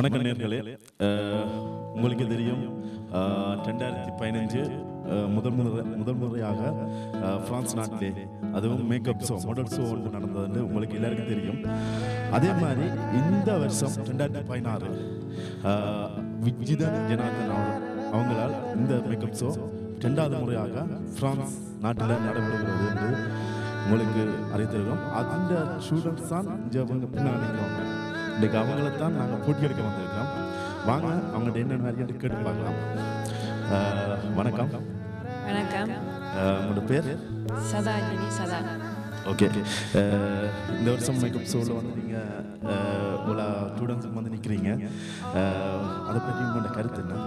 வணக்கம் நேர்களே உங்களுக்கு தெரியும் அஹ், ரெண்டாயிரத்தி பதினஞ்சு அஹ், முதல் முறை முதல் முறையாக அஹ், பிரான்ஸ் நாட்டிலே அதுவும் மேக்கப் ஷோ மாடல் ஷோ ஒன்று நடந்ததுன்னு உங்களுக்கு எல்லாருக்கும் தெரியும் அதே மாதிரி இந்த வருஷம் ரெண்டாயிரத்தி பதினாறு அஹ், விஜிதா ஜனார்தன் அவர்கள் அவங்களால் இந்த மேக்கப் ஷோ ரெண்டாவது முறையாக பிரான்ஸ் நாட்டில் நடைபெறுகிறது என்று உங்களுக்கு அறிவித்திருக்கோம் அந்த ஸ்டூடெண்ட்ஸ் தான் இங்கே அவங்க பின்னாடி நிற்கிறவங்க இன்றைக்கு அவங்கள தான் நாங்கள் போட்டி எடுக்க வந்திருக்கிறோம் வாங்க அவங்கள்ட்ட என்ன நிறைய கேட்டு பார்க்கலாம் அஹ், வணக்கம் வணக்கம் அஹ், உங்களோட பேர் சதாஜினி சதா ஓகே இந்த வருஷம் மேக்கப் ஷோவில் வந்து நீங்கள் இவ்வளோ ஸ்டூடெண்ட்ஸுக்கு வந்து நிற்கிறீங்க அதை பற்றி உங்களோட கருத்து என்ன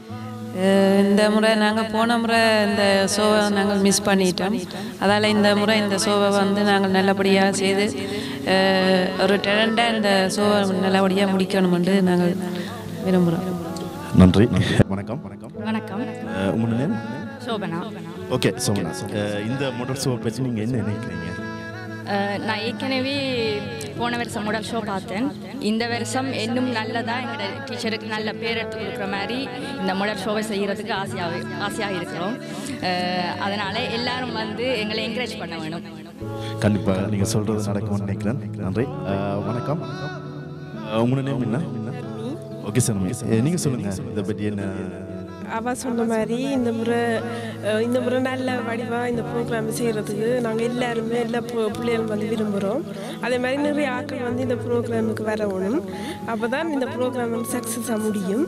அஹ் இந்த முறை நாங்கள் போன முறை இந்த ஷோவை நாங்கள் மிஸ் பண்ணிட்டோம் அதால் இந்த முறை இந்த ஷோவை வந்து நாங்கள் நல்லபடியாக செய்து அஹ், ஒரு டேலண்டாக இந்த ஷோவை நல்லபடியாக முடிக்கணுமென்று நாங்கள் விரும்புகிறோம் நன்றி வணக்கம் வணக்கம் வணக்கம் அஹ், உங்களோட நேம் சோபனா ஓகே சோமனா அஹ், இந்த மாடல் ஷோவை பற்றி நீங்கள் என்ன நினைக்கிறீங்க அஹ், நான் ஏற்கனவே போன வருஷம் முதல் ஷோ பார்த்தேன் இந்த வருஷம் இன்னும் நல்லதா எங்களோட டீச்சருக்கு நல்ல பேர் எடுத்து கொடுக்குற மாதிரி இந்த முதல் ஷோவை செய்கிறதுக்கு ஆசையாக ஆசையாக இருக்கிறோம் அஹ், அதனால எல்லாரும் வந்து எங்களை என்கரேஜ் பண்ண வேணும் கண்டிப்பாக நீங்கள் சொல்கிறது நடக்கும்னு நினைக்கிறேன் நன்றி அஹ், வணக்கம் அஹ், உங்களோட நேம் என்ன ஓகே சார் நீங்கள் சொல்லுங்கள் இதை பற்றி என்ன அவ சொன்ன மாதிரி இந்த முறை அஹ், இந்த முறை நல்ல வடிவாக இந்த ப்ரோக்ராம் செய்கிறதுக்கு நாங்கள் எல்லாருமே எல்லா பு- பிள்ளைகளும் வந்து விரும்புகிறோம் அதே மாதிரி நிறைய ஆட்கள் வந்து இந்த ப்ரோக்ராமுக்கு வரணும் அப்போ தான் இந்த ப்ரோக்ராம் வந்து சக்ஸஸாக முடியும்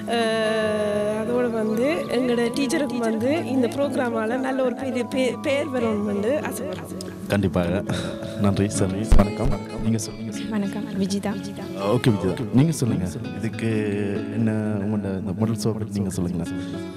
அஹ், அதோட வந்து எங்களோட டீச்சருக்கும் வந்து இந்த ப்ரோக்ராமால் நல்ல ஒரு பெரிய பே- பேர் வரணும் வந்து ஆசைப்படுறோம் கண்டிப்பாக நன்றி சார் வணக்கம் நீங்கள் சொல்லுங்கள் வணக்கம் விஜிதா ஓகே விஜய் நீங்கள் சொல்லுங்கள் இதுக்கு என்ன உங்களோட இந்த மாடல் ஷோ பற்றி நீங்கள் சொல்லுங்கள்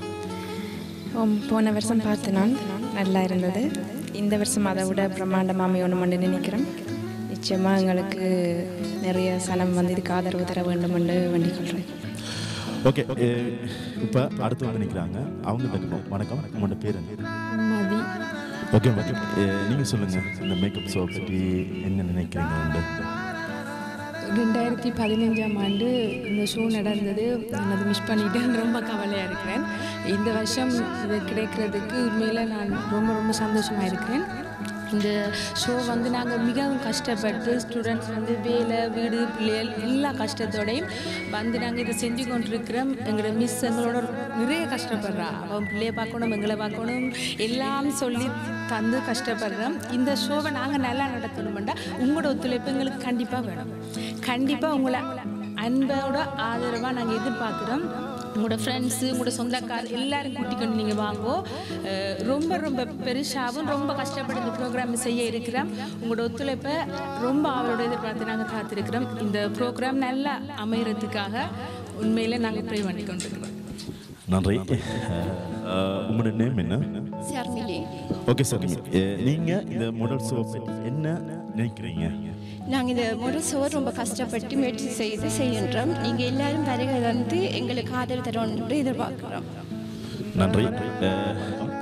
போன வருஷம் பார்த்து நான் நல்லா இருந்தது இந்த வருஷம் அதை விட பிரம்மாண்டமாக அமையணும்னு நினைக்கிறேன் நிச்சயமாக எங்களுக்கு நிறைய சனம் வந்து இதுக்கு ஆதரவு தர வேண்டும் என்று வேண்டிக் கொள்கிறேன் ஓகே இப்போ அடுத்து வந்து நிற்கிறாங்க அவங்க தக்கணும் வணக்கம் உங்களோட பேர் என்ன மதி ஓகே ஓகே நீங்கள் சொல்லுங்கள் இந்த மேக்கப் ஷோ பற்றி என்ன நினைக்கிறீங்க வந்து ரெண்டாயிரத்தி பதினஞ்சாம் ஆண்டு இந்த ஷோ நடந்தது நான் அதை மிஸ் பண்ணிட்டேன் ரொம்ப கவலையாக இருக்கிறேன் இந்த வருஷம் இது கிடைக்கிறதுக்கு உண்மையில் நான் ரொம்ப ரொம்ப சந்தோஷமாக இருக்கிறேன் இந்த ஷோ வந்து நாங்கள் மிகவும் கஷ்டப்பட்டு ஸ்டூடெண்ட்ஸ் வந்து வேலை வீடு பிள்ளைகள் எல்லா கஷ்டத்தோடையும் வந்து நாங்கள் இதை செஞ்சு கொண்டிருக்கிறோம் எங்களோட மிஸ் எங்களோட நிறைய கஷ்டப்படுறா அவன் பிள்ளைய பார்க்கணும் எங்களை பார்க்கணும் எல்லாம் சொல்லி தந்து கஷ்டப்படுறோம் இந்த ஷோவை நாங்கள் நல்லா நடத்தணுமெண்டா உங்களோட ஒத்துழைப்பு எங்களுக்கு கண்டிப்பாக வேணும் கண்டிப்பாக உங்களை அன்போட ஆதரவாக நாங்கள் எதிர்பார்க்குறோம் உங்களோட ஃப்ரெண்ட்ஸு உங்களோட சொந்தக்கார் எல்லாரும் கூட்டிக்கொண்டு நீங்கள் வாங்கோ அஹ் ரொம்ப ரொம்ப பெருசாகவும் ரொம்ப கஷ்டப்பட்டு இந்த ப்ரோக்ராம் செய்ய இருக்கிறோம் உங்களோட ஒத்துழைப்பை ரொம்ப அவரோட எதிர்பார்த்து நாங்கள் காத்திருக்கிறோம் இந்த ப்ரோக்ராம் நல்லா அமையறதுக்காக உண்மையில் நாங்கள் ப்ரே பண்ணி கொண்டிருக்கிறோம் நன்றி அஹ், உங்களோட நேம் என்ன ஷர்மிலி ஓகே சார் நீங்கள் இந்த மாடல் ஷோ பற்றி என்ன நினைக்கிறீங்க நாங்கள் இந்த முறை சுவர் ரொம்ப கஷ்டப்பட்டு முயற்சி செய்து செய்கின்றோம் நீங்கள் எல்லாரும் வருகை வந்து எங்களுக்கு ஆதரவு தரணும் என்று எதிர்பார்க்கிறோம் நன்றி அஹ்,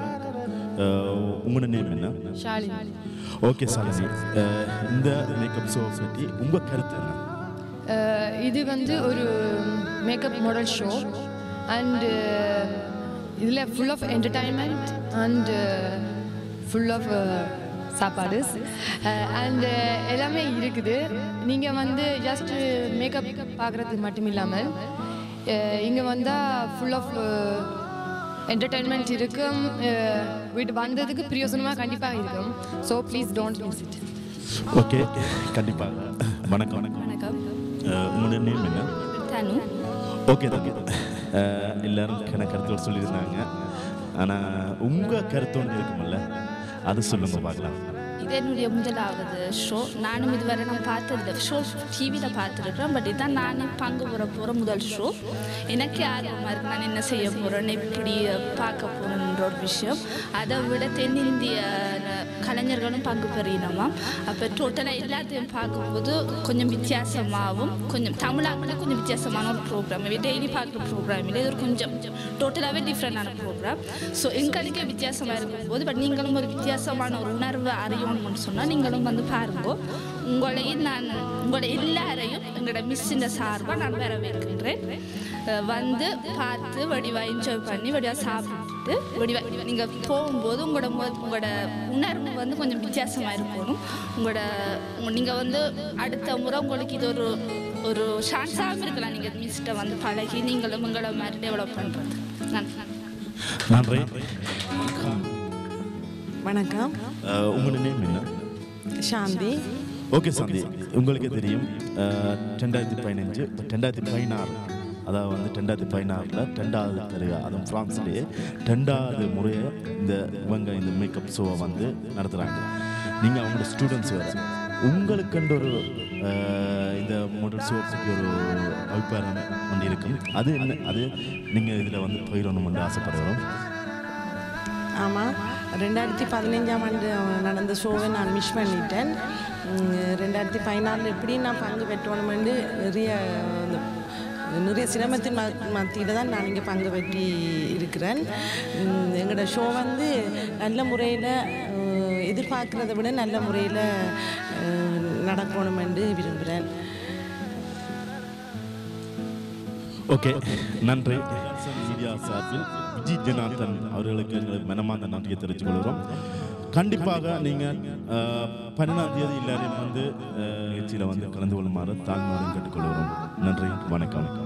அஹ், உங்களோட நேம் என்ன ஷாலினி ஓகே சாலினி அஹ், இந்த மேக்கப் ஷோ பற்றி உங்கள் கருத்து என்ன அஹ் இது வந்து ஒரு மேக்கப் மாடல் ஷோ அண்டு இதில் full of entertainment and full of சாப்பாடு அண்டு எல்லாமே இருக்குது நீங்கள் வந்து ஜஸ்ட் மேக்கப் பார்க்குறது மட்டும் இல்லாமல் இங்கே வந்தால் ஃபுல் ஆஃப் என்டர்டைன்மெண்ட் இருக்கும் அஹ் வீட்டு வந்ததுக்கு பிரயோசனமாக கண்டிப்பாக இருக்கும் so please don't miss it okay கண்டிப்பாக வணக்கம் வணக்கம் வணக்கம் அஹ், உங்களோட நேம் என்ன தனு ஓகே ஓகே எல்லாரும் கண கருத்துகள் சொல்லியிருந்தாங்க ஆனால் உங்கள் கருத்து ஒன்று இருக்குமில்ல அது சொல்லுங்க பார்க்கலாம் இது என்னுடைய முதலாவது ஷோ நானும் இதுவரை நான் பார்த்ததில்ல ஷோ டிவியில் பார்த்துருக்குறேன் பட் இதான் நானே பங்கு பெற போகிற முதல் ஷோ எனக்கு ஆர்வமாக இருக்கு நான் என்ன செய்ய போகிறேன் எப்படி பார்க்க போகிறேன்ற ஒரு விஷயம் அதை விட தென்னிந்திய கலைஞர்களும் பங்கு பெறினோமா அப்போ டோட்டலாக எல்லாத்தையும் பார்க்கும்போது கொஞ்சம் வித்தியாசமாகவும் கொஞ்சம் தமிழாக்கில் கொஞ்சம் வித்தியாசமான ஒரு ப்ரோக்ராம் டெய்லி பார்க்குற ப்ரோக்ராம் இல்லை இது ஒரு கொஞ்சம் டோட்டலாகவே டிஃப்ரெண்டான ப்ரோக்ராம் ஸோ எங்களுக்கே வித்தியாசமாக இருக்கும்போது பட் நீங்களும் ஒரு வித்தியாசமான ஒரு உணர்வு அறியணும்னு சொன்னால் நீங்களும் வந்து பாருங்க உங்களையும் நான் உங்களை எல்லாரையும் எங்களோட மிஸ்ஸின் சார்பாக நான் வர வைக்கின்றேன் அஹ் வந்து பார்த்து வடிவாக என்ஜாய் பண்ணி வடிவாக சாப்பிட்டு வடிவாக நீங்கள் போகும்போது உங்களோட மொ- உங்களோட உணர்வு வந்து கொஞ்சம் வித்தியாசமாக இருக்கணும் உங்களோட நீங்கள் வந்து அடுத்த முறை உங்களுக்கு இது ஒரு ஒரு சான்ஸாகவும் இருக்கலாம் நீங்கள் மிஸ்கிட்ட வந்து பழகி நீங்களும் உங்களை மாதிரி டெவலப் பண்ணுறது நன்றி நன்றி வணக்கம் அஹ், உங்களோட நேம் என்ன சாந்தி ஓகே சாந்தி உங்களுக்கு தெரியும் அஹ், ரெண்டாயிரத்தி பதினஞ்சு ரெண்டாயிரத்தி பதினாறு அதாவது வந்து ரெண்டாயிரத்தி பதினாறில் ரெண்டாவது தடவை அதுவும் ஃப்ரான்ஸ்லேயே ரெண்டாவது முறையை இந்த இவங்க இந்த மேக்கப் ஷோவை வந்து நடத்துகிறாங்க நீங்கள் அவங்களோட ஸ்டூடெண்ட்ஸ் வேறு உங்களுக்குன்ற ஒரு அஹ், இந்த மாடல் ஷோ பற்றி ஒரு அபிப்பிராயம் ஒன்று இருக்கும் அது என்ன அது நீங்கள் இதில் வந்து பயிரணும் ஆசைப்படுறோம் ஆமாம் ரெண்டாயிரத்தி பதினஞ்சாம் ஆண்டு நடந்த ஷோவை நான் மிஸ் பண்ணிட்டேன் உம், ரெண்டாயிரத்தி பதினாலில் எப்படி நான் பங்கு பெற்றோணுமெண்டு நிறைய அந்த நிறைய சிரமத்தின் மத்தியில் தான் நான் இங்கே பங்கு பெற்றி இருக்கிறேன் உம், எங்களோட ஷோ வந்து நல்ல முறையில் எதிர்பார்க்கிறத விட நல்ல முறையில் நடக்கணுமென்று விரும்புகிறேன் ஓகே நன்றி மீடியா சார்பில் விஜய் ஜனார்தன் அவர்களுக்கு எங்களுக்கு மனமார்ந்த நன்றியை தெரிவித்துக் கொள்கிறோம் கண்டிப்பாக நீங்கள் பன்னெண்டாம் தேதி எல்லாரையும் வந்து அஹ், நிகழ்ச்சியில் வந்து கலந்து கொள்ளுமாறு தாழ்மையுடன் கேட்டுக்கொள்கிறோம் நன்றி வணக்கம்